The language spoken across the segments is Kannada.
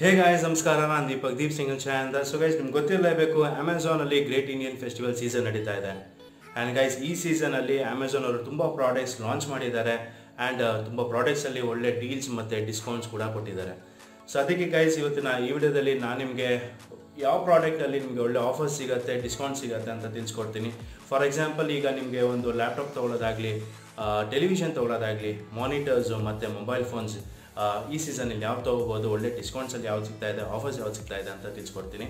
ಹೇ ಗಾಯ್ಸ್ ನಮಸ್ಕಾರ ನಾನು ದೀಪಕ್ ದೀಪ್ ಸಿಂಗ್ ಚಾಯ್ ಅಂತ ಸೊ ಗೈಸ್ ನಿಮ್ಗೆ ಗೊತ್ತಿರಲೇಬೇಕು ಅಮೆಝಾನಲ್ಲಿ ಗ್ರೇಟ್ ಇಂಡಿಯನ್ ಫೆಸ್ಟಿವಲ್ ಸೀಸನ್ ನಡೀತಾ ಇದೆ ಆ್ಯಂಡ್ ಗೈಸ್ ಈ ಸೀಸನಲ್ಲಿ ಅಮೆಝಾನ್ ಅವರು ತುಂಬ ಪ್ರಾಡಕ್ಟ್ಸ್ ಲಾಂಚ್ ಮಾಡಿದ್ದಾರೆ ಆ್ಯಂಡ್ ತುಂಬ ಪ್ರಾಡಕ್ಟ್ಸಲ್ಲಿ ಒಳ್ಳೆ ಡೀಲ್ಸ್ ಮತ್ತು ಡಿಸ್ಕೌಂಟ್ಸ್ ಕೂಡ ಕೊಟ್ಟಿದ್ದಾರೆ ಸೊ ಅದಕ್ಕೆ ಗೈಸ್ ಇವತ್ತಿನ ಈ ವಿಡಿಯೋದಲ್ಲಿ ನಾನು ನಿಮಗೆ ಯಾವ ಪ್ರಾಡಕ್ಟಲ್ಲಿ ನಿಮಗೆ ಒಳ್ಳೆ ಆಫರ್ಸ್ ಸಿಗುತ್ತೆ ಡಿಸ್ಕೌಂಟ್ ಸಿಗುತ್ತೆ ಅಂತ ತಿಳಿಸ್ಕೊಡ್ತೀನಿ ಫಾರ್ ಎಕ್ಸಾಂಪಲ್ ಈಗ ನಿಮಗೆ ಒಂದು ಲ್ಯಾಪ್ಟಾಪ್ ತೊಗೊಳ್ಳೋದಾಗಲಿ ಟೆಲಿವಿಷನ್ ತೊಗೊಳ್ಳೋದಾಗಲಿ ಮಾನಿಟರ್ಸು ಮತ್ತು ಮೊಬೈಲ್ ಫೋನ್ಸ್ ಈ ಸೀಸನಲ್ಲಿ ಯಾವ್ದು ತೊಗೋಬೋದು ಒಳ್ಳೆ ಡಿಸ್ಕೌಂಟ್ಸಲ್ಲಿ ಯಾವ್ದು ಸಿಗ್ತಾ ಇದೆ ಆಫರ್ಸ್ ಯಾವ್ದು ಸಿಗ್ತಾ ಇದೆ ಅಂತ ತಿಳಿಸ್ಕೊಡ್ತೀನಿ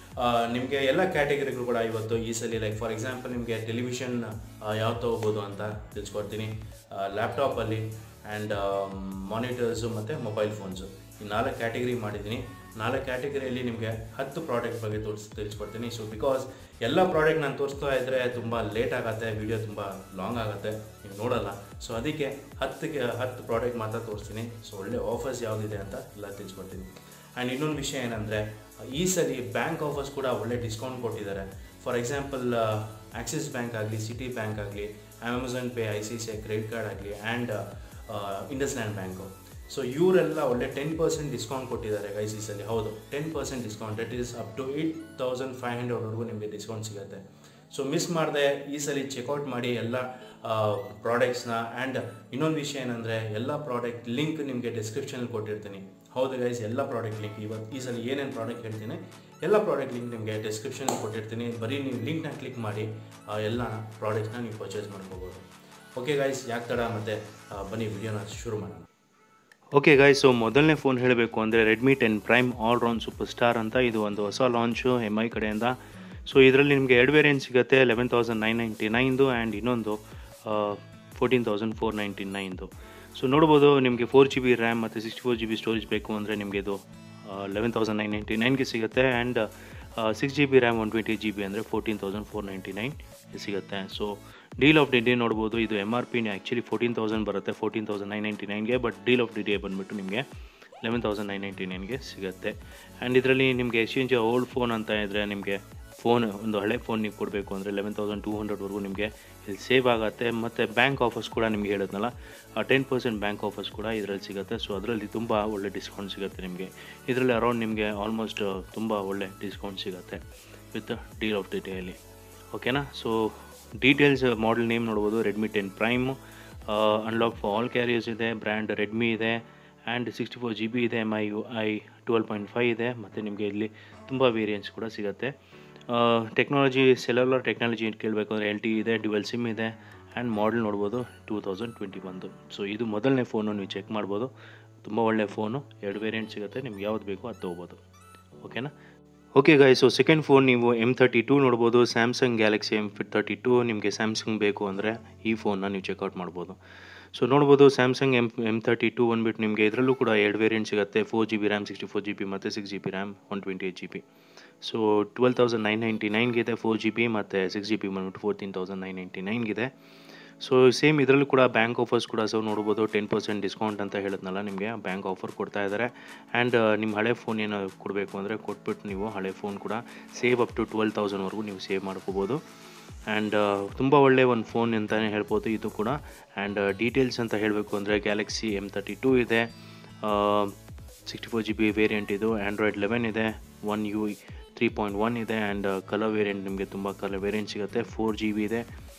ನಿಮಗೆ ಎಲ್ಲ ಕ್ಯಾಟಗರಿಗಳು ಕೂಡ ಇವತ್ತು ಈ ಸಲ ಲೈಕ್ ಫಾರ್ ಎಕ್ಸಾಂಪಲ್ ನಿಮಗೆ ಟೆಲಿವಿಷನ್ ಯಾವ್ದು ತೊಗೋಬೋದು ಅಂತ ತಿಳಿಸ್ಕೊಡ್ತೀನಿ ಲ್ಯಾಪ್ಟಾಪಲ್ಲಿ ಆ್ಯಂಡ್ ಮಾನಿಟರ್ಸು ಮತ್ತು ಮೊಬೈಲ್ ಫೋನ್ಸು ಈ ನಾಲ್ಕು ಕ್ಯಾಟಗರಿ ಮಾಡಿದ್ದೀನಿ ನಾಲ್ಕು ಕ್ಯಾಟಗರಿಯಲ್ಲಿ ನಿಮಗೆ ಹತ್ತು ಪ್ರಾಡಕ್ಟ್ ಬಗ್ಗೆ ತೋರಿಸ್ ತಿಳಿಸ್ಕೊಡ್ತೀನಿ ಸೊ ಬಿಕಾಸ್ ಎಲ್ಲ ಪ್ರಾಡಕ್ಟ್ ನಾನು ತೋರಿಸ್ತಾ ಇದ್ದರೆ ತುಂಬ ಲೇಟ್ ಆಗುತ್ತೆ ವಿಡಿಯೋ ತುಂಬ ಲಾಂಗ್ ಆಗುತ್ತೆ ನೀವು ನೋಡಲ್ಲ ಸೊ ಅದಕ್ಕೆ ಹತ್ತಿಗೆ ಹತ್ತು ಪ್ರಾಡಕ್ಟ್ ಮಾತ್ರ ತೋರಿಸ್ತೀನಿ ಸೊ ಒಳ್ಳೆ ಆಫರ್ಸ್ ಯಾವುದಿದೆ ಅಂತ ಎಲ್ಲ ತಿಳಿಸ್ಕೊಡ್ತೀನಿ ಆ್ಯಂಡ್ ಇನ್ನೊಂದು ವಿಷಯ ಏನಂದರೆ ಈ ಸಲ ಬ್ಯಾಂಕ್ ಆಫರ್ಸ್ ಕೂಡ ಒಳ್ಳೆ ಡಿಸ್ಕೌಂಟ್ ಕೊಟ್ಟಿದ್ದಾರೆ ಫಾರ್ ಎಕ್ಸಾಂಪಲ್ ಆಕ್ಸಿಸ್ ಬ್ಯಾಂಕ್ ಆಗಲಿ ಸಿಟಿ ಬ್ಯಾಂಕ್ ಆಗಲಿ Amazon pay I C C I credit card ಆಗಲಿ and IndusInd bank so ಇವರೆಲ್ಲ ಒಳ್ಳೆ ಟೆನ್ ಪರ್ಸೆಂಟ್ ಡಿಸ್ಕೌಂಟ್ ಕೊಟ್ಟಿದ್ದಾರೆ ಗೈಸ್ ಈ ಸಲ ಹೌದು ten percent discount that is up to eight thousand five ಹಂಡ್ರೆಡ್ವರೆಗೂ ನಿಮಗೆ ಡಿಸ್ಕೌಂಟ್ ಸಿಗುತ್ತೆ ಸೊ ಮಿಸ್ ಮಾಡದೆ ಈ ಸಲ ಚೆಕ್ಔಟ್ ಮಾಡಿ ಎಲ್ಲ ಪ್ರಾಡಕ್ಟ್ಸ್ನ ಆ್ಯಂಡ್ ಇನ್ನೊಂದು ವಿಷಯ ಏನಂದರೆ ಎಲ್ಲ ಪ್ರಾಡಕ್ಟ್ ಲಿಂಕ್ ನಿಮಗೆ ಡಿಸ್ಕ್ರಿಪ್ಷನಲ್ಲಿ ಕೊಟ್ಟಿರ್ತೀನಿ ಹೌದು ಗೈಸ್ ಎಲ್ಲ ಪ್ರಾಡಕ್ಟ್ ಲಿಂಕ್ ಇವತ್ತು ಈ ಸಲ ಏನೇನು ಪ್ರಾಡಕ್ಟ್ ಹೇಳ್ತೀನಿ ಎಲ್ಲ ಪ್ರಾಡಕ್ಟ್ ಲಿಂಕ್ ನಿಮಗೆ ಡಿಸ್ಕ್ರಿಪ್ಷನಲ್ಲಿ ಕೊಟ್ಟಿರ್ತೀನಿ ಬರೀ ನೀವು ಲಿಂಕ್ನ ಕ್ಲಿಕ್ ಮಾಡಿ ಆ ಎಲ್ಲ ಪ್ರಾಡಕ್ಟ್ನ ನೀವು ಪರ್ಚೇಸ್ ಮಾಡ್ಕೋಬೋದು ಓಕೆ ಗೈಸ್ ಯಾಕೆ ತಡ ಮತ್ತು ಬನ್ನಿ ವಿಡಿಯೋನ ಶುರು ಮಾಡೋಣ ಓಕೆ ಗಾಯ್ಸ್ ಸೊ ಮೊದಲನೇ ಫೋನ್ ಹೇಳಬೇಕು ಅಂದರೆ Redmi ten prime all round super star ಅಂತ ಇದು ಒಂದು ಹೊಸ ಲಾಂಚು ಎಮ್ ಐ ಕಡೆಯಿಂದ ಸೊ ಇದರಲ್ಲಿ ನಿಮಗೆ ಎರಡು ವೇರಿಯಂಟ್ ಸಿಗುತ್ತೆ ಲೆವೆನ್ ತೌಸಂಡ್ ನೈನ್ ನೈಂಟಿ ನೈನ್ದು ಆ್ಯಂಡ್ ಇನ್ನೊಂದು ಫೋರ್ಟೀನ್ ತೌಸಂಡ್ ಫೋರ್ ನೈಂಟಿ ನೈನ್ದು ಸೊ ನೋಡ್ಬೋದು ನಿಮಗೆ ಫೋರ್ ಜಿ ಬಿ ರ್ಯಾಮ್ ಮತ್ತು sixty four G B storage ಬೇಕು ಅಂದರೆ ನಿಮಗೆ ಇದು ಲೆವೆನ್ ತೌಸಂಡ್ ನೈನ್ ನೈಂಟಿ ನೈನ್ಗೆ ಸಿಗುತ್ತೆ and six G B RAM one twenty G B ಅಂದರೆ fourteen thousand four ninety nine ಸಿಗುತ್ತೆ so deal of the day ನೋಡ್ಬೋದು ಇದು ಎಮ್ ಆರ್ ಪಿನ ಆ್ಯಕ್ಚುಲಿ ಫೋರ್ಟೀನ್ ತೌಸಂಡ್ ಬರುತ್ತೆ ಫೋರ್ಟೀನ್ ತೌಸಂಡ್ ನೈನ್ ನೈಂಟಿ ನೈನ್ಗೆ but deal of the day ಬಂದುಬಿಟ್ಟು ನಿಮಗೆ ಲೆವೆನ್ ತೌಸಂಡ್ ನೈನ್ ನೈಂಟಿ ನೈನ್ಗೆ ಸಿಗುತ್ತೆ ಆ್ಯಂಡ್ ಇದರಲ್ಲಿ ನಿಮಗೆ ಎಕ್ಸ್ಚೇಂಜ್ ಓಲ್ಡ್ ಫೋನ್ ಅಂತ ಇದ್ದರೆ ನಿಮಗೆ ಫೋನ್ ಒಂದು ಹಳೆ ಫೋನ್ ನೀವು ಕೊಡಬೇಕು ಅಂದರೆ ಲೆವೆನ್ ತೌಸಂಡ್ ಟೂ ಹಂಡ್ರೆಡ್ವರೆಗೂ ನಿಮಗೆ ಇಲ್ಲಿ ಸೇವ್ ಆಗುತ್ತೆ ಮತ್ತು ಬ್ಯಾಂಕ್ ಆಫರ್ಸ್ ಕೂಡ ನಿಮಗೆ ಹೇಳಿದ್ನಲ್ಲ ಟೆನ್ ಪರ್ಸೆಂಟ್ ಬ್ಯಾಂಕ್ ಆಫರ್ಸ್ ಕೂಡ ಇದರಲ್ಲಿ ಸಿಗುತ್ತೆ ಸೊ ಅದರಲ್ಲಿ ತುಂಬ ಒಳ್ಳೆ ಡಿಸ್ಕೌಂಟ್ ಸಿಗುತ್ತೆ ನಿಮಗೆ ಇದರಲ್ಲಿ ಅರೌಂಡ್ ನಿಮಗೆ ಆಲ್ಮೋಸ್ಟ್ ತುಂಬ ಒಳ್ಳೆ ಡಿಸ್ಕೌಂಟ್ ಸಿಗುತ್ತೆ ವಿತ್ ಡೀಲ್ ಆಫ್ ಡಿ ಡೇಯಲ್ಲಿ ಓಕೆನಾ ಸೊ ಡೀಟೇಲ್ಸ್ ಮಾಡೆಲ್ ನೇಮ್ ನೋಡ್ಬೋದು Redmi ten prime unlock for all carriers ಇದೆ ಬ್ರ್ಯಾಂಡ್ ರೆಡ್ಮಿ ಇದೆ and sixty four G B ಇದೆ M I U I twelve point five ಇದೆ ಮತ್ತು ನಿಮಗೆ ಇಲ್ಲಿ ತುಂಬ ವೇರಿಯಂಟ್ಸ್ ಕೂಡ ಸಿಗುತ್ತೆ ಟೆಕ್ನಾಲಜಿ ಸೆಲ್ಯುಲರ್ ಟೆಕ್ನಾಲಜಿ ಕೇಳಬೇಕು ಅಂದರೆ ಎಲ್ ಟಿ ಇದೆ ಡ್ಯುವೆಲ್ ಸಿಮ್ ಇದೆ ಆ್ಯಂಡ್ ಮಾಡೆಲ್ ನೋಡ್ಬೋದು ಟೂ ತೌಸಂಡ್ ಟ್ವೆಂಟಿ ಒಂದು ಸೊ ಇದು ಮೊದಲನೇ ಫೋನು ನೀವು ಚೆಕ್ ಮಾಡ್ಬೋದು ತುಂಬ ಒಳ್ಳೆಯ ಫೋನು ಎರಡು ವೇರಿಯಂಟ್ ಸಿಗುತ್ತೆ ನಿಮ್ಗೆ ಯಾವ್ದು ಬೇಕೋ ಅದು ತೊಗೋಬೋದು ಓಕೆನಾ okay guy so second phone ನೀವು ಎಮ್ ತರ್ಟಿ ಟೂ ನೋಡ್ಬೋದು Samsung Galaxy M fit thirty two ನಿಮಗೆ ಸ್ಯಾಮ್ಸಂಗ್ ಬೇಕು ಅಂದರೆ ಈ ಫೋನ್ನ ನೀವು ಚೆಕ್ಔಟ್ ಮಾಡ್ಬೋದು ಸೊ ನೋಡ್ಬೋದು Samsung M M thirty two ಬಂದುಬಿಟ್ಟು ನಿಮಗೆ ಇದರಲ್ಲೂ ಕೂಡ ಎರಡು ವೇರಿಯಂಟ್ ಸಿಗುತ್ತೆ four G B RAM sixty four G B ಮತ್ತು six G B RAM one twenty eight G B so twelve thousand nine ninety ನೈನ್ಗಿದೆ ಫೋರ್ ಜಿ ಬಿ ಮತ್ತು ಸಿಕ್ಸ್ ಜಿ ಬಿ ಬಂದ್ಬಿಟ್ಟು ಫೋರ್ಟೀನ್ ತೌಸಂಡ್ ನೈನ್ ನೈಂಟಿ ನೈನ್ಗಿದೆ ಸೊ ಸೇಮ್ ಇದರಲ್ಲೂ ಕೂಡ ಬ್ಯಾಂಕ್ ಆಫರ್ಸ್ ಕೂಡ ಸೊ ನೋಡ್ಬೋದು ಟೆನ್ ಪರ್ಸೆಂಟ್ ಡಿಸ್ಕೌಂಟ್ ಅಂತ ಹೇಳಿದ್ನಲ್ಲ ನಿಮಗೆ ಬ್ಯಾಂಕ್ ಆಫರ್ ಕೊಡ್ತಾ ಇದ್ದಾರೆ ಆ್ಯಂಡ್ ನಿಮ್ಮ ಹಳೆ ಫೋನ್ ಏನೋ ಕೊಡಬೇಕು ಅಂದರೆ ಕೊಟ್ಬಿಟ್ಟು ನೀವು ಹಳೆ ಫೋನ್ ಕೂಡ ಸೇವ್ ಅಪ್ ಟು ಟ್ವೆಲ್ ತೌಸಂಡ್ವರೆಗೂ ನೀವು ಸೇವ್ ಮಾಡ್ಕೋಬೋದು ಆ್ಯಂಡ್ ತುಂಬ ಒಳ್ಳೆಯ ಒಂದು ಫೋನ್ ಅಂತಲೇ ಹೇಳ್ಬೋದು ಇದು ಕೂಡ ಆ್ಯಂಡ್ ಡೀಟೇಲ್ಸ್ ಅಂತ ಹೇಳಬೇಕು ಅಂದರೆ ಗ್ಯಾಲಕ್ಸಿ ಎಮ್ ತರ್ಟಿ ಟೂ ಇದೆ sixty four G B variant ಇದು ಆ್ಯಂಡ್ರಾಯ್ಡ್ ಲೆವೆನ್ ಇದೆ one U three point one ಇದೆ ಆ್ಯಂಡ್ ಕಲರ್ ವೇರಿಯಂಟ್ ನಿಮಗೆ ತುಂಬ ಕಲರ್ ವೇರಿಯಂಟ್ ಸಿಗುತ್ತೆ ಫೋರ್ ಜಿ ಬಿ ಇದೆ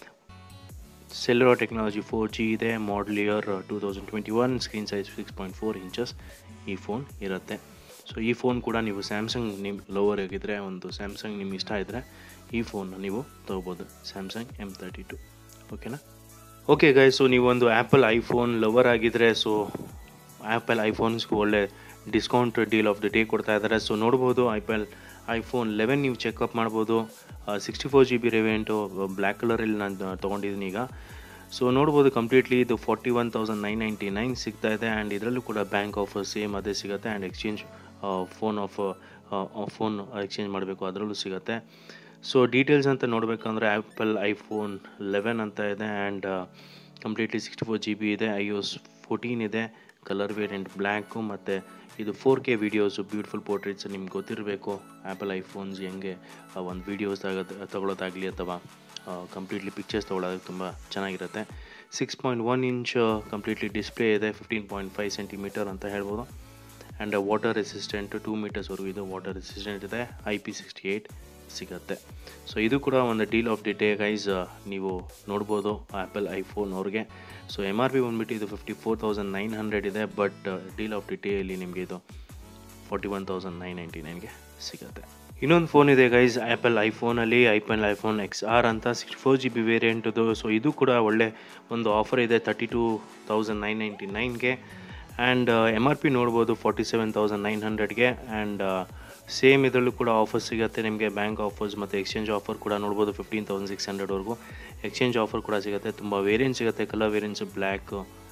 ಸೆಲ್ಯುಲರ್ ಟೆಕ್ನಾಲಜಿ ಫೋರ್ ಜಿ ಇದೆ model year two thousand twenty one screen size six point four inches ಈ ಫೋನ್ ಇರುತ್ತೆ ಸೊ ಈ ಫೋನ್ ಕೂಡ ನೀವು ಸ್ಯಾಮ್ಸಂಗ್ ನಿಮ್ಮ ಲವರ್ ಆಗಿದ್ದರೆ ಒಂದು ಸ್ಯಾಮ್ಸಂಗ್ ನಿಮ್ಗೆ ಇಷ್ಟ ಇದ್ದರೆ ಈ ಫೋನ್ನ ನೀವು ತೊಗೋಬೋದು ಸ್ಯಾಮ್ಸಂಗ್ ಎಮ್ ತರ್ಟಿ ಟು ಓಕೆನಾ ಓಕೆ ಗಾಯ್ ಸೊ ನೀವೊಂದು ಆ್ಯಪಲ್ ಐಫೋನ್ ಲವರ್ ಆಗಿದ್ದರೆ ಸೊ ಆ್ಯಪಲ್ ಐಫೋನ್ಸ್ಗೂ ಒಳ್ಳೆ discount deal of the day ಕೊಡ್ತಾ ಇದ್ದಾರೆ ಸೊ ನೋಡ್ಬೋದು ಐಪಲ್ ಐಫೋನ್ ಲೆವೆನ್ ನೀವು ಚೆಕಪ್ ಮಾಡ್ಬೋದು sixty four G B variant black ಕಲರಲ್ಲಿ ನಾನು ತೊಗೊಂಡಿದ್ದೀನಿ ಈಗ ಸೊ ನೋಡ್ಬೋದು ಕಂಪ್ಲೀಟ್ಲಿ ಇದು forty one thousand nine ninety nine ಸಿಗ್ತಾ ಇದೆ ಆ್ಯಂಡ್ ಇದರಲ್ಲೂ ಕೂಡ ಬ್ಯಾಂಕ್ ಆಫರ್ ಸೇಮ್ ಅದೇ ಸಿಗುತ್ತೆ and exchange phone of phone exchange ಮಾಡಬೇಕು ಅದರಲ್ಲೂ ಸಿಗುತ್ತೆ ಸೊ ಡೀಟೇಲ್ಸ್ ಅಂತ ನೋಡಬೇಕಂದ್ರೆ ಆ್ಯಪಲ್ ಐಫೋನ್ ಲೆವೆನ್ ಅಂತ ಇದೆ and completely sixty four G B ಇದೆ ಐ ಓಸ್ ಫೋರ್ಟೀನ್ ಇದೆ ಕಲರ್ ವೇರಿಯಂಟ್ ಬ್ಲ್ಯಾಕು ಮತ್ತು ಇದು four K videos beautiful portraits ನಿಮ್ಗೆ ಗೊತ್ತಿರಬೇಕು ಆ್ಯಪಲ್ ಐಫೋನ್ಸ್ ಹೆಂಗೆ ಒಂದು ವೀಡಿಯೋಸ್ ತಗೊಳ್ಳೋದಾಗಲಿ ಅಥವಾ ಕಂಪ್ಲೀಟ್ಲಿ ಪಿಕ್ಚರ್ಸ್ ತೊಗೊಳೋದಕ್ಕೆ ತುಂಬ ಚೆನ್ನಾಗಿರುತ್ತೆ six point one inch completely display ಇದೆ ಫಿಫ್ಟೀನ್ ಪಾಯಿಂಟ್ ಫೈವ್ ಸೆಂಟಿಮೀಟರ್ ಅಂತ ಹೇಳ್ಬೋದು ಆ್ಯಂಡ್ ವಾಟರ್ ರೆಸಿಸ್ಟೆಂಟ್ ಟೂ ಮೀಟರ್ಸ್ವರೆಗೂ ಇದು ವಾಟರ್ ರೆಸಿಸ್ಟೆಂಟ್ ಇದೆ ಐ ಪಿ ಸಿಕ್ಸ್ಟಿ ಏಯ್ಟ್ ಸಿಗುತ್ತೆ ಸೊ ಇದು ಕೂಡ ಒಂದು deal of the day guys ನೀವು ನೋಡ್ಬೋದು ಆ್ಯಪಲ್ ಐಫೋನ್ ಅವ್ರಿಗೆ ಸೊ ಎಮ್ ಆರ್ ಪಿ ಬಂದುಬಿಟ್ಟು ಇದು fifty four thousand nine hundred ಇದೆ ಬಟ್ ಡೀಲ್ ಆಫ್ ದಿ ಡೇಯಲ್ಲಿ ನಿಮಗೆ ಇದು forty one thousand nine ninety ನೈನ್ಗೆ ಸಿಗುತ್ತೆ ಇನ್ನೊಂದು ಫೋನ್ ಇದೆ ಗೈಸ್ ಆ್ಯಪಲ್ ಐಫೋನಲ್ಲಿ ಐಪಲ್ ಐಫೋನ್ ಎಕ್ಸ್ ಆರ್ ಅಂತ ಸಿಕ್ಸ್ಟಿ ಫೋರ್ ಜಿ ಬಿ ವೇರಿಯಂಟದು ಸೊ ಇದು ಕೂಡ ಒಳ್ಳೆ ಒಂದು ಆಫರ್ ಇದೆ thirty two thousand nine ninety ನೈನ್ಗೆ ಆ್ಯಂಡ್ ಎಮ್ ಆರ್ ಪಿ ನೋಡ್ಬೋದು ಫಾರ್ಟಿ ಸೆವೆನ್ ತೌಸಂಡ್ ನೈನ್ ಹಂಡ್ರೆಡ್ಗೆ ಆ್ಯಂಡ್ ಸೇಮ್ ಇದರಲ್ಲೂ ಕೂಡ ಆಫರ್ ಸಿಗುತ್ತೆ ನಿಮಗೆ ಬ್ಯಾಂಕ್ ಆಫರ್ಸ್ ಮತ್ತು ಎಕ್ಸ್ಚೇಂಜ್ ಆಫರ್ ಕೂಡ ನೋಡ್ಬೋದು ಫಿಫ್ಟೀನ್ ತೌಸಂಡ್ ಸಿಕ್ಸ್ ಹಂಡ್ರೆಡ್ವರೆಗೂ ಎಕ್ಸ್ಚೇಂಜ್ ಆಫರ್ ಕೂಡ ಸಿಗುತ್ತೆ ತುಂಬ ವೇರಿಯಂಟ್ ಸಿಗುತ್ತೆ ಕಲರ್ ವೇರಿಯಂಟ್ಸ್ ಬ್ಲ್ಯಾಕ್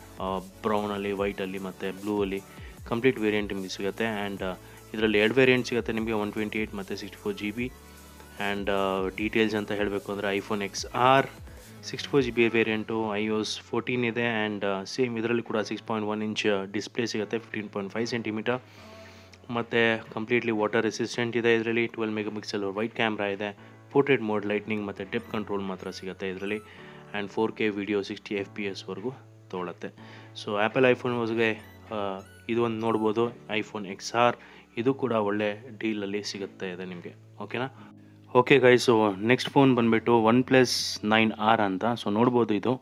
ಬ್ರೌನಲ್ಲಿ ವೈಟಲ್ಲಿ ಮತ್ತು ಬ್ಲೂ ಅಲ್ಲಿ ಕಂಪ್ಲೀಟ್ ವೇರಿಯಂಟ್ ನಿಮಗೆ ಸಿಗುತ್ತೆ ಆ್ಯಂಡ್ ಇದರಲ್ಲಿ ಎರಡು ವೇರಿಯಂಟ್ ಸಿಗುತ್ತೆ ನಿಮಗೆ ಒನ್ ಟ್ವೆಂಟಿ ಏಯ್ಟ್ ಮತ್ತು sixty four G B and details ಅಂತ ಹೇಳಬೇಕು ಅಂದರೆ iPhone X R sixty four G B variant I OS fourteen ಇದೆ ಆ್ಯಂಡ್ ಸೇಮ್ ಇದರಲ್ಲಿ ಕೂಡ six point one inch display ಸಿಗುತ್ತೆ ಫಿಫ್ಟೀನ್ ಪಾಯಿಂಟ್ ಫೈವ್ ಸೆಂಟಿಮೀಟರ್ ಮತ್ತು ಕಂಪ್ಲೀಟ್ಲಿ ವಾಟರ್ ರೆಸಿಸ್ಟೆಂಟ್ ಇದೆ ಇದರಲ್ಲಿ twelve megapixel wide camera ಇದೆ ಪೋರ್ಟ್ರೇಟ್ ಮೋಡ್ ಲೈಟ್ನಿಂಗ್ ಮತ್ತು ಡೆಪ್ ಕಂಟ್ರೋಲ್ ಮಾತ್ರ ಸಿಗುತ್ತೆ ಇದರಲ್ಲಿ and four K video sixty F P ಎಸ್ವರೆಗೂ ತೊಗೊಳತ್ತೆ ಸೊ ಆ್ಯಪಲ್ ಐಫೋನ್ ಹೊಸಗೆ ಇದು ಒಂದು ನೋಡ್ಬೋದು ಐಫೋನ್ ಎಕ್ಸ್ ಆರ್ ಇದು ಕೂಡ ಒಳ್ಳೆ ಡೀಲಲ್ಲಿ ಸಿಗುತ್ತೆ ಇದೆ ನಿಮಗೆ ಓಕೆನಾ ಓಕೆ ಗೈಸು ನೆಕ್ಸ್ಟ್ ಫೋನ್ ಬಂದುಬಿಟ್ಟು ಒನ್ ಪ್ಲಸ್ ನೈನ್ ಆರ್ ಅಂತ ಸೊ ನೋಡ್ಬೋದು ಇದು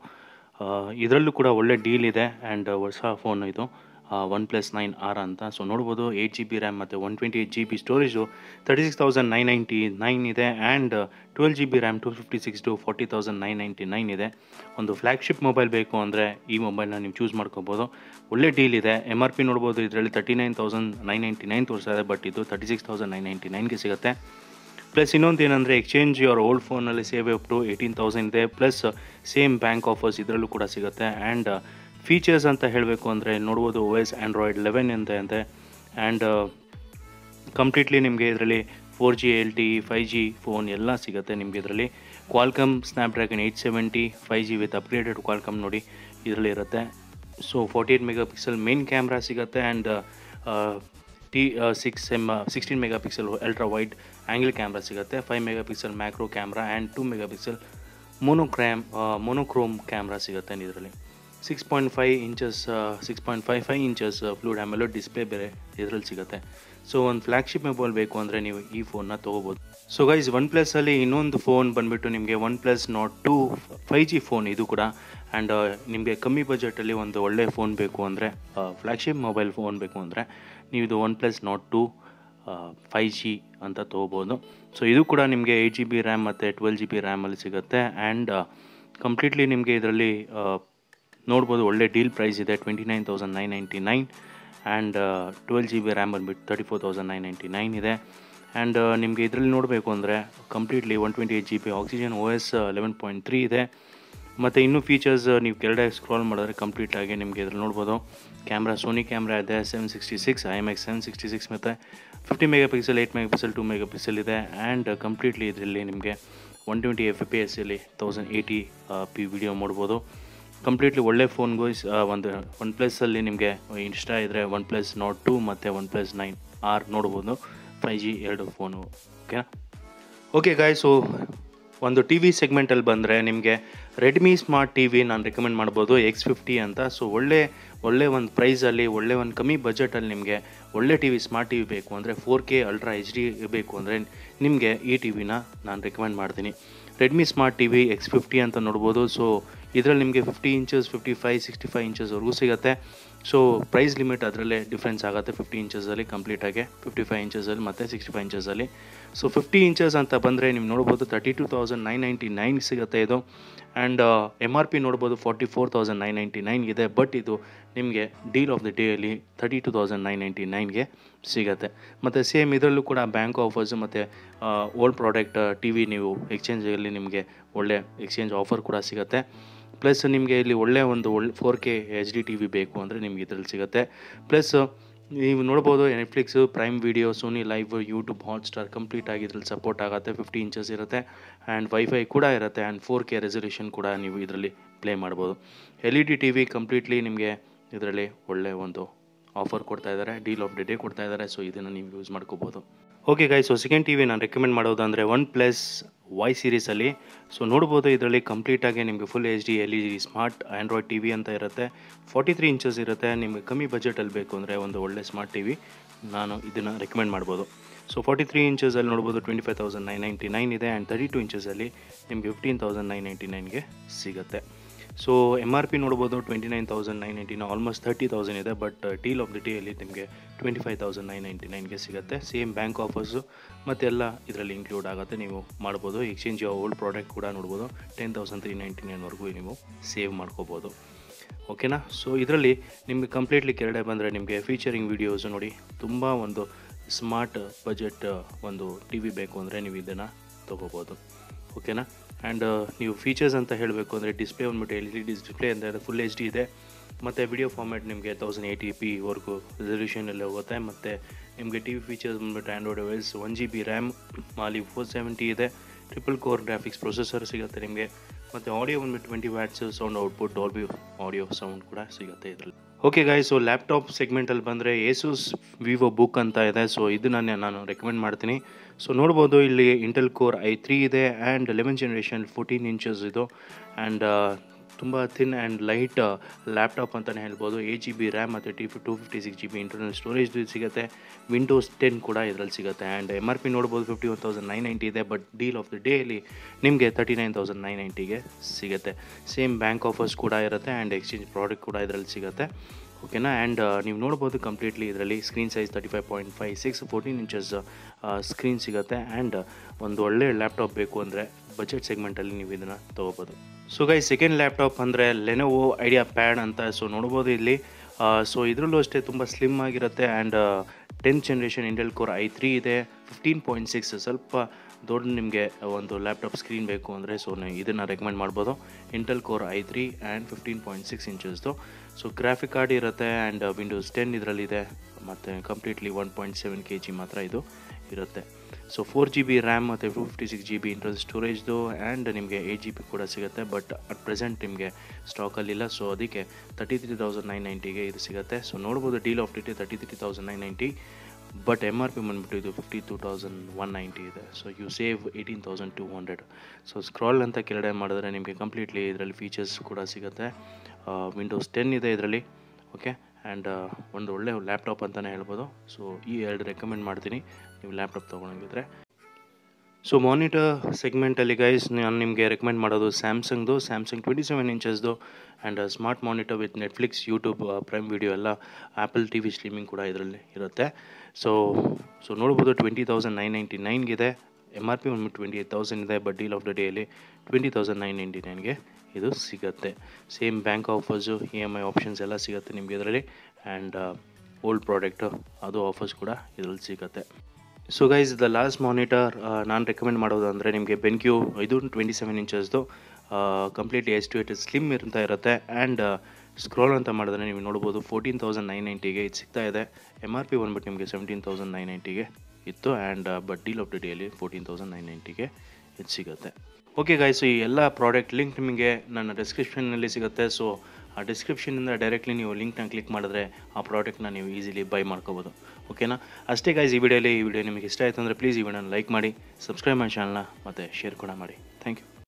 ಇದರಲ್ಲೂ ಕೂಡ ಒಳ್ಳೆ ಡೀಲ್ ಇದೆ ಆ್ಯಂಡ್ ಹೊಸ ಫೋನ್ ಇದು ಒನ್ ಪ್ಲಸ್ ನೈನ್ ಆರ್ ಅಂತ ಸೊ ನೋಡ್ಬೋದು ಏಯ್ಟ್ ಜಿ ಬಿ ರ್ಯಾಮ್ ಮತ್ತು one twenty eight G B storage thirty six thousand nine ninety nine ಇದೆ and twelve G B RAM two fifty six to forty thousand nine ninety nine ಇದೆ ಒಂದು ಫ್ಲ್ಯಾಗ್ಶಿಪ್ ಮೊಬೈಲ್ ಬೇಕು ಅಂದರೆ ಈ ಮೊಬೈಲ್ನ ನೀವು ಚೂಸ್ ಮಾಡ್ಕೋಬೋದು ಒಳ್ಳೆ ಡೀಲ್ ಇದೆ ಎಮ್ ಆರ್ ಪಿ ನೋಡ್ಬೋದು ಇದರಲ್ಲಿ thirty nine thousand nine ninety nine ತೋರಿಸ್ತಾ ಇದೆ ಬಟ್ ಇದು thirty six thousand nine ninety ನೈನ್ಗೆ ಸಿಗುತ್ತೆ ಪ್ಲಸ್ ಇನ್ನೊಂದು ಏನಂದರೆ ಎಕ್ಸ್ಚೇಂಜ್ ಯುವರ್ ಓಲ್ಡ್ ಫೋನಲ್ಲಿ save up to eighteen thousand ಇದೆ ಪ್ಲಸ್ ಸೇಮ್ ಬ್ಯಾಂಕ್ ಆಫರ್ಸ್ ಇದರಲ್ಲೂ ಕೂಡ ಸಿಗುತ್ತೆ ಆ್ಯಂಡ್ ಫೀಚರ್ಸ್ ಅಂತ ಹೇಳಬೇಕು ಅಂದರೆ ನೋಡ್ಬೋದು ಓ ಎಸ್ ಆ್ಯಂಡ್ರಾಯ್ಡ್ ಲೆವೆನ್ ಅಂತ ಇದೆ ಆ್ಯಂಡ್ ಕಂಪ್ಲೀಟ್ಲಿ ನಿಮಗೆ ಇದರಲ್ಲಿ four G L T five G phone ಎಲ್ಲ ಸಿಗುತ್ತೆ ನಿಮಗೆ ಇದರಲ್ಲಿ Qualcomm Snapdragon eight seventy five G with upgraded Qualcomm ನೋಡಿ ಇದರಲ್ಲಿ ಇರುತ್ತೆ so forty eight megapixel main camera ಸಿಗುತ್ತೆ and T six M sixteen megapixel ultra wide angle camera ಸಿಗುತ್ತೆ five megapixel macro camera and two megapixel monochrome monochrome camera ಸಿಗುತ್ತೆ ಇದರಲ್ಲಿ six point five inches six point five five inches fluid ಆಮೇಲೆ ಡಿಸ್ಪ್ಲೇ ಬೇರೆ ಇದರಲ್ಲಿ ಸಿಗುತ್ತೆ ಸೊ ಒಂದು ಫ್ಲ್ಯಾಗ್ಶಿಪ್ ಮೊಬೈಲ್ ಬೇಕು ಅಂದರೆ ನೀವು ಈ ಫೋನ್ನ ತೊಗೋಬೋದು ಸೊ ಗೈಸ್ ಒನ್ ಪ್ಲಸ್ಸಲ್ಲಿ ಇನ್ನೊಂದು ಫೋನ್ ಬಂದುಬಿಟ್ಟು ನಿಮಗೆ OnePlus Nord two five G phone ಇದು ಕೂಡ ಆ್ಯಂಡ್ ನಿಮಗೆ ಕಮ್ಮಿ ಬಜೆಟಲ್ಲಿ ಒಂದು ಒಳ್ಳೆಯ ಫೋನ್ ಬೇಕು ಅಂದರೆ ಫ್ಲ್ಯಾಗ್ಶಿಪ್ ಮೊಬೈಲ್ ಫೋನ್ ಬೇಕು ಅಂದರೆ ನೀವು ಇದು OnePlus Nord two five G ಅಂತ ತೊಗೋಬೋದು ಸೊ ಇದು ಕೂಡ ನಿಮಗೆ ಏಯ್ಟ್ ಜಿ ಬಿ ರ್ಯಾಮ್ ಮತ್ತು ಟ್ವೆಲ್ ಜಿ ಬಿ ರ್ಯಾಮಲ್ಲಿ ಸಿಗುತ್ತೆ ಆ್ಯಂಡ್ ಕಂಪ್ಲೀಟ್ಲಿ ನಿಮಗೆ ಇದರಲ್ಲಿ ನೋಡ್ಬೋದು ಒಳ್ಳೆ ಡೀಲ್ ಪ್ರೈಸ್ ಇದೆ twenty nine thousand nine ninety nine and twelve G B RAM ಬಂದುಬಿಟ್ಟು thirty four thousand nine ninety nine ಇದೆ ಆ್ಯಂಡ್ ನಿಮಗೆ ಇದರಲ್ಲಿ ನೋಡಬೇಕು ಅಂದರೆ completely one twenty eight G B Oxygen O S eleven point three ಇದೆ ಮತ್ತು ಇನ್ನೂ ಫೀಚರ್ಸ್ ನೀವು ಕೆಳಗಡೆ ಸ್ಕ್ರಾಲ್ ಮಾಡಿದ್ರೆ ಕಂಪ್ಲೀಟಾಗಿ ನಿಮಗೆ ಇದ್ರಲ್ಲಿ ನೋಡ್ಬೋದು ಕ್ಯಾಮ್ರಾ ಸೋನಿ ಕ್ಯಾಮ್ರಾ ಇದೆ seven sixty six I M X seven sixty six ಮತ್ತು fifty megapixel eight megapixel two megapixel ಇದೆ ಆ್ಯಂಡ್ ಕಂಪ್ಲೀಟ್ಲಿ ಇದರಲ್ಲಿ ನಿಮಗೆ one twenty F P S ಅಲ್ಲಿ ತೌಸಂಡ್ ಏಯ್ಟಿ ಪಿ ವಿಡಿಯೋ ಮಾಡ್ಬೋದು ಕಂಪ್ಲೀಟ್ಲಿ ಒಳ್ಳೆ ಫೋನ್ಗೂ ಒಂದು ಒನ್ ಪ್ಲಸ್ಸಲ್ಲಿ ನಿಮಗೆ ಇಷ್ಟ ಇದ್ದರೆ ಒನ್ ಪ್ಲಸ್ ನಾಟ್ ಟು ಮತ್ತು ಒನ್ ಪ್ಲಸ್ ನೈನ್ ಆರ್ ನೋಡ್ಬೋದು ಫೈ ಜಿ ಎರಡು ಫೋನು ಓಕೆನಾ ಓಕೆ ಗಾಯ್ ಸೊ ಒಂದು ಟಿ ವಿ ಸೆಗ್ಮೆಂಟಲ್ಲಿ ಬಂದರೆ ನಿಮಗೆ ರೆಡ್ಮಿ ಸ್ಮಾರ್ಟ್ ಟಿ ವಿ ನಾನು ರೆಕಮೆಂಡ್ ಮಾಡ್ಬೋದು ಎಕ್ಸ್ ಫಿಫ್ಟಿ ಅಂತ ಸೊ ಒಳ್ಳೆ ಒಳ್ಳೆ ಒಂದು ಪ್ರೈಸಲ್ಲಿ ಒಳ್ಳೆ ಒಂದು ಕಮ್ಮಿ ಬಜೆಟಲ್ಲಿ ನಿಮಗೆ ಒಳ್ಳೆ T V smart T V ಬೇಕು ಅಂದರೆ four K ultra H D ಬೇಕು ಅಂದರೆ ನಿಮಗೆ ಈ ಟಿ ವಿನ ನಾನು ರೆಕಮೆಂಡ್ ಮಾಡ್ತೀನಿ Redmi smart T V X fifty ಅಂತ ನೋಡ್ಬೋದು ಸೊ ಇದರಲ್ಲಿ ನಿಮಗೆ fifty inches fifty five sixty five ಇಂಚಸ್ವರೆಗೂ ಸಿಗುತ್ತೆ ಸೊ ಪ್ರೈಸ್ ಲಿಮಿಟ್ ಅದರಲ್ಲೇ ಡಿಫ್ರೆನ್ಸ್ ಆಗುತ್ತೆ ಫಿಫ್ಟಿ ಇಂಚಸಲ್ಲಿ ಕಂಪ್ಲೀಟಾಗಿ ಫಿಫ್ಟಿ ಫೈವ್ ಇಂಚಸಲ್ಲಿ ಮತ್ತು ಸಿಕ್ಸ್ಟಿ ಫೈವ್ ಇಂಚಸಲ್ಲಿ ಸೊ ಫಿಫ್ಟಿ ಇಂಚಸ್ ಅಂತ ಬಂದರೆ ನೀವು ನೋಡ್ಬೋದು thirty two thousand nine ninety nine ಸಿಗುತ್ತೆ ಇದು ಆ್ಯಂಡ್ ಎಮ್ ಆರ್ ಪಿ ನೋಡ್ಬೋದು forty four thousand nine ninety nine ಇದೆ ಬಟ್ ಇದು ನಿಮಗೆ ಡೀಲ್ ಆಫ್ ದ ಡೇಯಲ್ಲಿ thirty two thousand nine ninety ನೈನ್ಗೆ ಸಿಗುತ್ತೆ ಮತ್ತು ಸೇಮ್ ಇದರಲ್ಲೂ ಕೂಡ ಬ್ಯಾಂಕ್ ಆಫರ್ಸ್ ಮತ್ತು ಓಲ್ಡ್ ಪ್ರಾಡಕ್ಟ್ ಟಿ ವಿ ನೀವು ಎಕ್ಸ್ಚೇಂಜಲ್ಲಿ ನಿಮಗೆ ಒಳ್ಳೆ ಎಕ್ಸ್ಚೇಂಜ್ ಆಫರ್ ಕೂಡ ಸಿಗುತ್ತೆ ಪ್ಲಸ್ ನಿಮಗೆ ಇಲ್ಲಿ ಒಳ್ಳೆ ಒಂದು ಒಳ್ಳೆ four K H D T V ಬೇಕು ಅಂದರೆ ನಿಮ್ಗೆ ಇದರಲ್ಲಿ ಸಿಗುತ್ತೆ ಪ್ಲಸ್ ನೀವು ನೋಡ್ಬೋದು Netflix prime video Sony Liv YouTube Hotstar complete ಆಗಿ ಇದ್ರಲ್ಲಿ ಸಪೋರ್ಟ್ ಆಗುತ್ತೆ ಫಿಫ್ಟಿ ಇಂಚಸ್ ಇರುತ್ತೆ ಆ್ಯಂಡ್ ವೈಫೈ ಕೂಡ ಇರುತ್ತೆ ಆ್ಯಂಡ್ ಫೋರ್ ಕೆ ರೆಸಲ್ಯೂಷನ್ ಕೂಡ ನೀವು ಇದರಲ್ಲಿ ಪ್ಲೇ ಮಾಡ್ಬೋದು L E D T V completely ನಿಮಗೆ ಇದರಲ್ಲಿ ಒಳ್ಳೆ ಒಂದು ಆಫರ್ ಕೊಡ್ತಾ ಇದ್ದಾರೆ ಡೀಲ್ ಆಫ್ ದಿ ಡೇ ಕೊಡ್ತಾ ಇದ್ದಾರೆ ಸೊ ಇದನ್ನು ನೀವು ಯೂಸ್ ಮಾಡ್ಕೋಬೋದು okay guy so second T V ನಾನು ರೆಕಮೆಂಡ್ ಮಾಡೋದು ಅಂದರೆ ಒನ್ ಪ್ಲಸ್ ವೈ ಸೀರೀಸಲ್ಲಿ ಸೊ ನೋಡ್ಬೋದು ಇದರಲ್ಲಿ ಕಂಪ್ಲೀಟಾಗಿ ನಿಮಗೆ full H D L E D smart Android T V ಅಂತ ಇರುತ್ತೆ ಫಾರ್ಟಿ ತ್ರೀ ಇಂಚಸ್ ಇರುತ್ತೆ ನಿಮಗೆ ಕಮ್ಮಿ ಬಜೆಟಲ್ಲಿ ಬೇಕು ಅಂದರೆ ಒಂದು ಒಳ್ಳೆ ಸ್ಮಾರ್ಟ್ ಟಿ ವಿ ನಾನು ಇದನ್ನು ರೆಕಮೆಂಡ್ ಮಾಡ್ಬೋದು ಸೊ ಫಾರ್ಟಿ ತ್ರೀ ಇಂಚಸಲ್ಲಿ ನೋಡ್ಬೋದು twenty five thousand nine ninety nine ಇದೆ ಆ್ಯಂಡ್ ತರ್ಟಿ ಟು ಇಂಚಸಲ್ಲಿ ನಿಮಗೆ ಫಿಫ್ಟೀನ್ ತೌಸಂಡ್ ನೈನ್ ನೈಂಟಿ ನೈನ್ಗೆ ಸಿಗುತ್ತೆ ಸೊ ಎಮ್ ಆರ್ ಪಿ ನೋಡ್ಬೋದು ಟ್ವೆಂಟಿ ನೈನ್ ತೌಸಂಡ್ ನೈನ್ ನೈಂಟಿನ ಆಲ್ಮೋಸ್ಟ್ ತರ್ಟಿ ತೌಸಂಡ್ ಇದೆ ಬಟ್ ಡೀಲ್ ಆಫ್ ದಿ ಡೇಯಲ್ಲಿ ನಿಮಗೆ twenty five thousand nine ninety ನೈನ್ಗೆ ಸಿಗುತ್ತೆ ಸೇಮ್ ಬ್ಯಾಂಕ್ ಆಫರ್ಸು ಮತ್ತೆಲ್ಲ ಇದರಲ್ಲಿ ಇನ್ಕ್ಲೂಡ್ ಆಗುತ್ತೆ ನೀವು ಮಾಡ್ಬೋದು ಎಕ್ಸ್ಚೇಂಜ್ ಓಲ್ಡ್ ಪ್ರಾಡಕ್ಟ್ ಕೂಡ ನೋಡ್ಬೋದು ಟೆನ್ ತೌಸಂಡ್ ತ್ರೀ ನೈಂಟಿ ನೈನ್ವರೆಗೂ ನೀವು ಸೇವ್ ಮಾಡ್ಕೋಬೋದು ಓಕೆನಾ ಸೊ ಇದರಲ್ಲಿ ನಿಮಗೆ ಕಂಪ್ಲೀಟ್ಲಿ ಕೆರಡೆ ಬಂದರೆ ನಿಮಗೆ ಫೀಚರಿಂಗ್ ವೀಡಿಯೋಸು ನೋಡಿ ತುಂಬ ಒಂದು ಸ್ಮಾರ್ಟ್ ಬಜೆಟ್ ಒಂದು ಟಿ ವಿ ಬೇಕು ಅಂದರೆ ನೀವು ಇದನ್ನು ತೊಗೋಬೋದು ಓಕೆನಾ ಆ್ಯಂಡ್ ನೀವು ಫೀಚರ್ಸ್ ಅಂತ ಹೇಳಬೇಕು ಅಂದರೆ ಡಿಸ್ಪ್ಲೇ ಬಂದ್ಬಿಟ್ಟು ಎಲ್ ಇ ಡಿ ಡಿಸ್ಪ್ಲೇ ಅಂದರೆ ಫುಲ್ ಎಚ್ ಡಿ ಇದೆ ಮತ್ತು ವಿಡಿಯೋ ಫಾರ್ಮ್ಯಾಟ್ ನಿಮಗೆ ತೌಸಂಡ್ ಏಯ್ಟಿ ಪಿವರೆಗೂ ರೆಸಲ್ಯೂಷನಲ್ಲಿ ಹೋಗುತ್ತೆ ಮತ್ತು ನಿಮಗೆ ಟಿ ವಿ ಫೀಚರ್ಸ್ ಬಂದ್ಬಿಟ್ಟು Android wise one G B RAM Mali four seventy ಇದೆ ಟ್ರಿಪಲ್ ಕೋರ್ ಗ್ರಾಫಿಕ್ಸ್ ಪ್ರೊಸೆಸರ್ ಸಿಗುತ್ತೆ ನಿಮಗೆ ಮತ್ತು ಆಡಿಯೋ ಬಂದ್ಬಿಟ್ಟು twenty watts sound output Dolby audio sound ಕೂಡ ಸಿಗುತ್ತೆ ಇದರಲ್ಲಿ ಓಕೆ ಗಾಯ್ ಸೊ ಲ್ಯಾಪ್ಟಾಪ್ ಸೆಗ್ಮೆಂಟಲ್ಲಿ ಬಂದರೆ ಏಸೂಸ್ ವಿವೋ ಬುಕ್ ಅಂತ ಇದೆ ಸೊ ಇದನ್ನ ನಾನು ರೆಕಮೆಂಡ್ ಮಾಡ್ತೀನಿ ಸೊ ನೋಡ್ಬೋದು ಇಲ್ಲಿ ಇಂಟೆಲ್ ಕೋರ್ ಐ ತ್ರೀ ಇದೆ and eleven generation fourteen inches ಇದು ಆ್ಯಂಡ್ ತುಂಬ ಥಿನ್ ಆ್ಯಂಡ್ ಲೈಟ್ ಲ್ಯಾಪ್ಟಾಪ್ ಅಂತಲೇ ಹೇಳ್ಬೋದು ಏಟ್ ಜಿ ಬಿ ರ್ಯಾಮ್ ಮತ್ತು ಟಿ ಫಿ two fifty six G B internal storage ಸಿಗುತ್ತೆ ವಿಂಡೋಸ್ ಟೆನ್ ಕೂಡ ಇದರಲ್ಲಿ ಸಿಗುತ್ತೆ ಆ್ಯಂಡ್ ಎಮ್ ಆರ್ ಪಿ ನೋಡ್ಬೋದು fifty one thousand nine ninety ಇದೆ ಬಟ್ ಡೀಲ್ ಆಫ್ ದ ಡೇಲಿ ನಿಮಗೆ ತರ್ಟಿ ನೈನ್ ತೌಸಂಡ್ ನೈನ್ ನೈಂಟಿಗೆ ಸಿಗುತ್ತೆ ಸೇಮ್ ಬ್ಯಾಂಕ್ ಆಫರ್ಸ್ ಕೂಡ ಇರುತ್ತೆ ಆ್ಯಂಡ್ ಎಕ್ಸ್ಚೇಂಜ್ ಪ್ರಾಡಕ್ಟ್ ಕೂಡ ಇದರಲ್ಲಿ ಸಿಗುತ್ತೆ ಓಕೆನಾ ಆ್ಯಂಡ್ ನೀವು ನೋಡ್ಬೋದು ಕಂಪ್ಲೀಟ್ಲಿ ಇದರಲ್ಲಿ screen size thirty five point five six fourteen inches screen ಸಿಗುತ್ತೆ ಆ್ಯಂಡ್ ಒಂದು ಒಳ್ಳೆ ಲ್ಯಾಪ್ಟಾಪ್ ಬೇಕು ಅಂದರೆ ಬಜೆಟ್ ಸೆಗ್ಮೆಂಟಲ್ಲಿ ನೀವು ಇದನ್ನು ತೊಗೋಬೋದು ಸೊ ಗೈ ಸೆಕೆಂಡ್ ಲ್ಯಾಪ್ಟಾಪ್ ಅಂದರೆ ಲೆನೋವೋ ಐಡಿಯಾ ಪ್ಯಾಡ್ ಅಂತ ಸೊ ನೋಡ್ಬೋದು ಇಲ್ಲಿ ಸೊ ಇದರಲ್ಲೂ ಅಷ್ಟೇ ತುಂಬ ಸ್ಲಿಮ್ ಆಗಿರುತ್ತೆ and tenth generation Intel core I three ಇದೆ ಫಿಫ್ಟೀನ್ ಪಾಯಿಂಟ್ ಸಿಕ್ಸ್ ಸ್ವಲ್ಪ ದೊಡ್ಡ ನಿಮಗೆ ಒಂದು ಲ್ಯಾಪ್ಟಾಪ್ ಸ್ಕ್ರೀನ್ ಬೇಕು ಅಂದರೆ ಸೊ ನೀವು ಇದನ್ನು ರೆಕಮೆಂಡ್ ಮಾಡ್ಬೋದು Intel core I three and fifteen point six ಇಂಚಸ್ದು ಸೊ ಗ್ರಾಫಿಕ್ ಕಾರ್ಡ್ ಇರುತ್ತೆ ಆ್ಯಂಡ್ ವಿಂಡೋಸ್ ಟೆನ್ ಇದರಲ್ಲಿದೆ ಮತ್ತು completely one point seven K G ಮಾತ್ರ ಇದು ಇರುತ್ತೆ so four G B RAM ಮತ್ತು two fifty six G B internal ಸ್ಟೋರೇಜ್ದು ಆ್ಯಂಡ್ ನಿಮಗೆ ಏಯ್ಟ್ ಜಿ ಬಿ ಕೂಡ ಸಿಗುತ್ತೆ ಬಟ್ ಅಟ್ ಪ್ರೆಸೆಂಟ್ ನಿಮಗೆ ಸ್ಟಾಕಲ್ಲಿಲ್ಲ ಸೊ ಅದಕ್ಕೆ ತರ್ಟಿ ತ್ರೀ ತೌಸಂಡ್ ನೈನ್ ನೈಂಟಿಗೆ ಇದು ಸಿಗುತ್ತೆ ಸೊ ನೋಡ್ಬೋದು deal of dt thirty three thousand nine ninety but M R P ಬಂದುಬಿಟ್ಟು ಇದು fifty two thousand one ninety ಇದೆ so you save eighteen thousand two hundred so scroll ಅಂತ ಕೆಳಗಡೆ ಮಾಡಿದ್ರೆ ನಿಮಗೆ ಕಂಪ್ಲೀಟ್ಲಿ ಇದರಲ್ಲಿ ಫೀಚರ್ಸ್ ಕೂಡ ಸಿಗುತ್ತೆ ವಿಂಡೋಸ್ ಟೆನ್ ಇದೆ ಇದರಲ್ಲಿ ಓಕೆ ಆ್ಯಂಡ್ ಒಂದು ಒಳ್ಳೆ ಲ್ಯಾಪ್ಟಾಪ್ ಅಂತಲೇ ಹೇಳ್ಬೋದು ಸೊ ಈ ಎರಡು ರೆಕಮೆಂಡ್ ಮಾಡ್ತೀನಿ ನೀವು ಲ್ಯಾಪ್ಟಾಪ್ ತೊಗೊಳಂಗಿದ್ರೆ ಸೊ ಮಾನಿಟರ್ ಸೆಗ್ಮೆಂಟಲ್ಲಿ ಗೈಸ್ ನಾನು ನಿಮಗೆ ರೆಕಮೆಂಡ್ ಮಾಡೋದು ಸ್ಯಾಮ್ಸಂಗ್ದು ಸ್ಯಾಮ್ಸಂಗ್ ಟ್ವೆಂಟಿ ಸೆವೆನ್ ಇಂಚಸ್ದು and smart monitor with Netflix YouTube Prime Video ಎಲ್ಲ ಆ್ಯಪಲ್ ಟಿ ವಿ ಸ್ಟ್ರೀಮಿಂಗ್ ಕೂಡ ಇದರಲ್ಲಿ ಇರುತ್ತೆ ಸೊ ಸೊ ನೋಡ್ಬೋದು ಟ್ವೆಂಟಿ ತೌಸಂಡ್ ನೈನ್ ನೈಂಟಿ ನೈನ್ಗಿದೆ ಎಮ್ ಆರ್ ಪಿ ಬಂದ್ಬಿಟ್ಟು ಟ್ವೆಂಟಿ ಏಯ್ಟ್ ತೌಸಂಡ್ ಇದೆ ಬಟ್ ಡೀಲ್ ಆಫ್ ದ ಡೇಯಲ್ಲಿ ಟ್ವೆಂಟಿ ತೌಸಂಡ್ ನೈನ್ ನೈಂಟಿ ನೈನ್ಗೆ ಇದು ಸಿಗುತ್ತೆ same bank offers E M I options ಎಲ್ಲ ಸಿಗುತ್ತೆ ನಿಮಗೆ ಇದರಲ್ಲಿ ಆ್ಯಂಡ್ ಓಲ್ಡ್ ಪ್ರಾಡಕ್ಟು ಅದು ಆಫರ್ಸ್ ಕೂಡ ಇದರಲ್ಲಿ ಸಿಗುತ್ತೆ so guys the last monitor ನಾನು ರೆಕಮೆಂಡ್ ಮಾಡೋದು ಅಂದರೆ ನಿಮಗೆ ಬೆನ್ಕ್ಯೂ ಇದು ಟ್ವೆಂಟಿ ಸೆವೆನ್ ಇಂಚಸ್ದು completely S two eight slim ಇರ್ತಾ ಇರುತ್ತೆ ಆ್ಯಂಡ್ ಸ್ಕ್ರೋಲ್ ಅಂತ ಮಾಡಿದ್ರೆ ನೀವು ನೋಡ್ಬೋದು ಫೋರ್ಟೀನ್ ತೌಸಂಡ್ ನೈನ್ ನೈಂಟಿಗೆ ಇದು ಸಿಗ್ತಾ ಇದೆ ಎಮ್ ಆರ್ ಪಿ ಬಂದ್ಬಿಟ್ಟು ನಿಮಗೆ ಸೆವೆಂಟೀನ್ ತೌಸಂಡ್ ನೈನ್ ನೈಂಟಿಗೆ ಇತ್ತು and but deal of the ಡೇಲಿ ಫೋರ್ಟೀನ್ ತೌಸಂಡ್ ನೈನ್ ನೈಂಟಿಗೆ ಇದು ಸಿಗುತ್ತೆ ಓಕೆ ಗಾಯ್ಸು ಈ ಎಲ್ಲ ಪ್ರಾಡಕ್ಟ್ ಲಿಂಕ್ ನಿಮಗೆ ನನ್ನ ಡಿಸ್ಕ್ರಿಪ್ಷನ್ನಲ್ಲಿ ಸಿಗುತ್ತೆ ಸೊ ಆ ಡಿಸ್ಕ್ರಿಪ್ಷನಿಂದ ಡೈರೆಕ್ಟ್ಲಿ ನೀವು ಲಿಂಕ್ನ ಕ್ಲಿಕ್ ಮಾಡಿದ್ರೆ ಆ ಪ್ರಾಡಕ್ಟ್ನ ನೀವು ಈಸಿಲಿ ಬೈ ಮಾಡ್ಕೋಬೋದು ಓಕೆನಾ ಅಷ್ಟೇ ಗಾಯ್ಸ್ ಈ ವಿಡಿಯೋಲಿ ಈ ವಿಡಿಯೋ ನಿಮಗೆ ಇಷ್ಟ ಆಯಿತು ಅಂದರೆ ಪ್ಲೀಸ್ ಈ ವಿಡಿಯೋನ ಲೈಕ್ ಮಾಡಿ ಸಬ್ಸ್ಕ್ರೈಬ್ ಮಾಡಿ ಚಾನಲ್ನ ಮತ್ತು ಶೇರ್ ಕೂಡ ಮಾಡಿ ಥ್ಯಾಂಕ್ ಯು